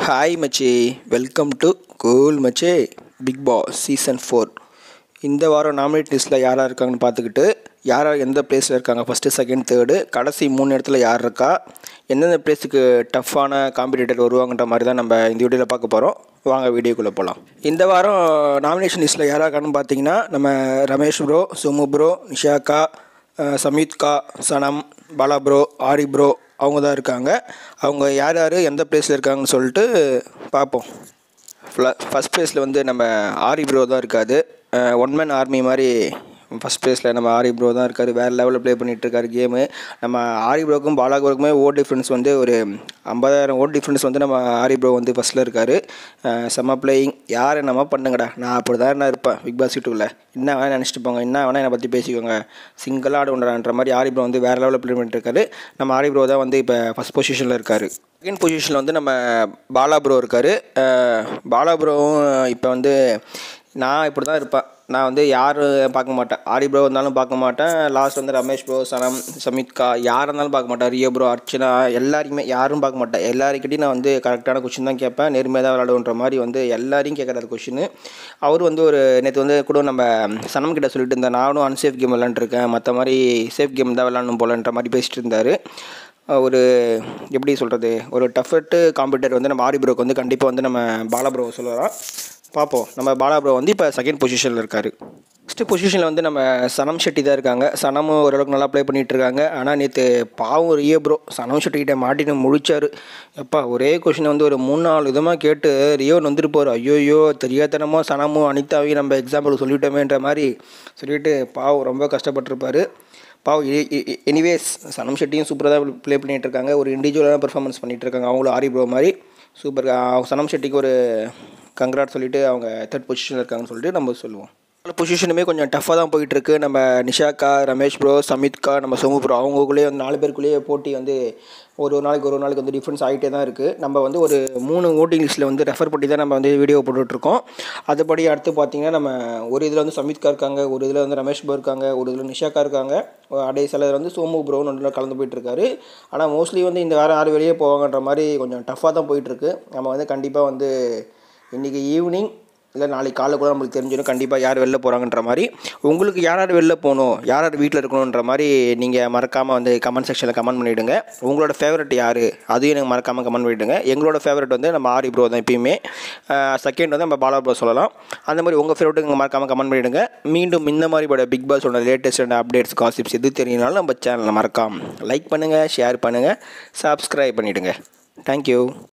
hi மச்சி welcome to cool மச்சே Bigg Boss season four இந்த வாரம் நாமினேட் லிஸ்ட்டில் யார் யார் இருக்காங்கன்னு பார்த்துக்கிட்டு யார் யார் எந்த பிளேஸில் இருக்காங்க ஃபஸ்ட்டு செகண்ட் தேர்டு கடைசி மூணு இடத்துல யார் இருக்கா எந்தெந்த பிளேஸுக்கு டஃப்பான காம்படிட்டர் வருவாங்கன்ற மாதிரி தான் நம்ம இந்த வீடியோவில் பார்க்க போகிறோம் வாங்க வீடியோக்குள்ளே போகலாம் இந்த வாரம் நாமினேஷன் லிஸ்ட்டில் யாராக இருக்கான்னு பார்த்தீங்கன்னா நம்ம ரமேஷ் ப்ரோ சுமு ப்ரோ நிஷாக்கா அஹ் சமீத்கா சனம் பாலா ப்ரோ ஆரி ப்ரோ அவங்க தான் இருக்காங்க அவங்க யார் யார் எந்த பிளேஸில் இருக்காங்கன்னு சொல்லிட்டு பார்ப்போம் ஃபஸ்ட் ப்ளேஸில் வந்து நம்ம ஆரி ப்ரோ தான் இருக்காது ஒன் மேன் ஆர்மி மாதிரி ஃபஸ்ட் ப்ளேஸில் நம்ம ஆரி ப்ரோ தான் இருக்கார் வேறு லெவலில் ப்ளே பண்ணிகிட்டு இருக்காரு கேமு நம்ம ஆரி ப்ரோக்கும் பாலா ப்ரோக்குமே ஓட் டிஃப்ரென்ஸ் வந்து ஒரு ஐம்பதாயிரம் ஓட் டிஃப்ரென்ஸ் வந்து நம்ம ஆரி ப்ரோ வந்து ஃபஸ்ட்டில் இருக்கார் செம்ம பிளேயிங் யார் என்னமோ பண்ணுங்கடா நான் அப்படி தான் என்ன இருப்பேன் பிக் பாஸ் வீட்டுக்குள்ளே என்ன வேணால் நினச்சிட்டு போங்க என்ன வேணால் என்னை பற்றி பேசிக்கோங்க சிங்கிளாக ஆடுன்றன்ற மாதிரி ஆரி ப்ரோ வந்து வேறு லெவலில் ப்ளே பண்ணிட்டு இருக்காரு நம்ம ஆரி ப்ரோ தான் வந்து இப்போ ஃபஸ்ட் பொசிஷனில் இருக்கார் செகண்ட் பொசிஷனில் வந்து நம்ம பாலா ப்ரோ இருக்கார் பாலா ப்ரோவும் இப்போ வந்து நான் இப்படி தான் இருப்பேன் நான் வந்து யாரும் பார்க்க மாட்டேன் ஆரி ப்ரோ இருந்தாலும் பார்க்க மாட்டேன் லாஸ்ட் வந்து ரமேஷ் ப்ரோ சனம் சமித்கா யார் இருந்தாலும் பார்க்க மாட்டேன் ரியோ ப்ரோ அர்ச்சனா எல்லாருக்குமே யாரும் பார்க்க மாட்டேன் எல்லாருக்கிட்டையும் நான் வந்து கரெக்டான கொஷின் தான் கேட்பேன் நேர்மையாக தான் விளாடுன்ற மாதிரி வந்து எல்லாரையும் கேட்குறாரு கொஷின் அவர் வந்து ஒரு நேற்று வந்து கூட நம்ம சனம் கிட்ட சொல்லிட்டு இருந்தேன் நானும் அன்சேஃப் கேம் விளாண்டுருக்கேன் மற்ற மாதிரி சேஃப் கேம் தான் விளாடணும் போலன்ற மாதிரி பேசிட்டு இருந்தார் ஒரு எப்படி சொல்கிறது ஒரு டஃபட்டு காம்படிட்டர் வந்து நம்ம ஆரி ப்ரோக்கு வந்து கண்டிப்பாக வந்து நம்ம பாலா ப்ரோ சொல்லலாம் பார்ப்போம் நம்ம பாலா ப்ரோ வந்து இப்போ செகண்ட் பொசிஷனில் இருக்கார் ஃபஸ்ட்டு பொசிஷனில் வந்து நம்ம சனம் ஷெட்டி தான் இருக்காங்க சனமும் ஓரளவுக்கு நல்லா ப்ளே பண்ணிகிட்டு இருக்காங்க ஆனால் நேற்று பாவம் ரியோ ப்ரோ சனம் ஷெட்டிக்கிட்ட மாட்டின்னு முழிச்சார் எப்பா ஒரே கொஷினை வந்து ஒரு மூணு நாலு விதமாக கேட்டு ரியோன் வந்துட்டு போகிற ஐயோயோ தெரியாதனமோ சனமும் அனிதாவையும் நம்ம எக்ஸாம்பிள் சொல்லிட்டோமேன்ற மாதிரி சொல்லிட்டு பாவம் ரொம்ப கஷ்டப்பட்டிருப்பாரு பாவ் எனிவேஸ் சனம் ஷெட்டியும் சூப்பராக தான் ப்ளே பண்ணிகிட்டு இருக்காங்க ஒரு இண்டிவிஜுவலான பெர்ஃபார்மன்ஸ் பண்ணிகிட்டு இருக்காங்க அவங்களும் ஆரி ப்ரோ மாதிரி சூப்பர் சனம் ஷெட்டிக்கு ஒரு கங்க்ராட் சொல்லிட்டு அவங்க தேர்ட் பொசிஷனில் இருக்காங்கன்னு சொல்லிட்டு நம்ம சொல்லுவோம் பொசிஷனுமே கொஞ்சம் டஃப்பாக தான் போயிட்டுருக்கு நம்ம நிஷாக்கா ரமேஷ் ப்ரோ சமித்கா நம்ம சோமு ப்ரோ அவங்களுக்குள்ளேயே வந்து நாலு பேருக்குள்ளேயே போட்டி வந்து ஒரு ஒரு நாளைக்கு ஒரு ஒரு நாளைக்கு வந்து டிஃப்ரென்ஸ் ஆகிட்டே தான் இருக்குது நம்ம வந்து ஒரு மூணு ஓட்டிங் லிஸ்ட்டில் வந்து ரெஃபர் பண்ணி தான் நம்ம வந்து வீடியோ போட்டுட்ருக்கோம் அதுபடி அடுத்து பார்த்திங்கன்னா நம்ம ஒரு இதில் வந்து சமித்கா இருக்காங்க ஒரு இதில் வந்து ரமேஷ் ப்ரோ இருக்காங்க ஒரு இதில் நிஷாக்கா இருக்காங்க அடைய சிலர் வந்து சோமு ப்ரோன்னு ஒன்றில் கலந்து போயிட்டுருக்காரு ஆனால் மோஸ்ட்லி வந்து இந்த வாரம் யார் வெளியே போவாங்கன்ற மாதிரி கொஞ்சம் டஃப்பாக தான் போயிட்டுருக்கு நம்ம வந்து கண்டிப்பாக வந்து இன்றைக்கி ஈவினிங் இல்லை நாளைக்கு காலை கூட நம்மளுக்கு தெரிஞ்சிடும் கண்டிப்பாக யார் வெளில போகிறாங்கன்ற மாதிரி உங்களுக்கு யார் யார் வெளில போகணும் யார் யார் வீட்டில் இருக்கணுன்ற மாதிரி நீங்கள் மறக்காமல் வந்து கமெண்ட் செக்ஷனில் கமெண்ட் பண்ணிவிடுங்க உங்களோட ஃபேவரட் யார் அதையும் எனக்கு மறக்காமல் கமெண்ட் பண்ணிவிடுங்க எங்களோட ஃபேவரட் வந்து நம்ம ஆரி ப்ரோ தான் எப்பயுமே செகண்ட் வந்து நம்ம பாலா ப்ரோ சொல்லலாம் அந்த மாதிரி உங்கள் ஃபேவரட்டுக்கு மறக்காமல் கமெண்ட் பண்ணிவிடுங்க மீண்டும் இந்த மாதிரி பிக் பாஸோட லேட்டஸ்ட் அண்ட் அப்டேட்ஸ் காசிப்ஸ் எது தெரியுனாலும் நம்ம சேனலை மறக்காம லைக் பண்ணுங்கள் ஷேர் பண்ணுங்கள் சப்ஸ்கிரைப் பண்ணிவிடுங்க தேங்க்யூ